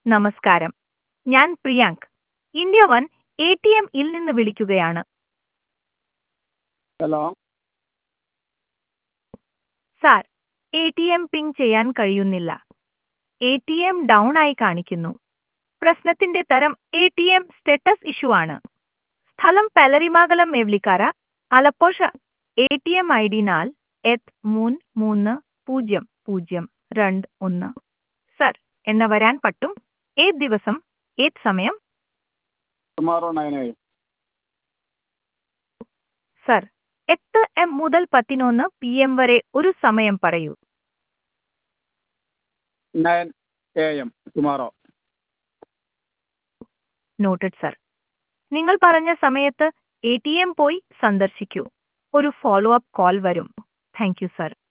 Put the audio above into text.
നമസ്കാരം ഞാൻ Priyank India one A T M ഇൽ നിന്ന് വിളിക്കുകയാണ് hello sir A T M ping ചെയ്യാൻ കഴിയുന്നില്ല എ ടി എം ഡൗൺ ആയി കാണിക്കുന്നു പ്രശ്നത്തിന്റെ തരം A T M status issue ആണ് സ്ഥലം പെലരിമാകലം എവ്ലിക്കാര അലപ്പോഷ A T M I D നാൽ എത്ത് മൂന്ന് മൂന്ന് പൂജ്യം പൂജ്യം രണ്ട് ഒന്ന് സർ എന്ന് വരാൻ പറ്റും ഏത് ദിവസം ഏത് സമയം ടുമോറോ നയൻ എ സർ എട്ട് എം മുതൽ പതിനൊന്ന് പി എം വരെ ഒരു സമയം പറയൂ nine A M tomorrow noted sir നിങ്ങൾ പറഞ്ഞ സമയത്ത് എ ടി എം പോയി സന്ദർശിക്കൂ ഒരു ഫോളോ അപ്പ് കോൾ വരും താങ്ക് യു സർ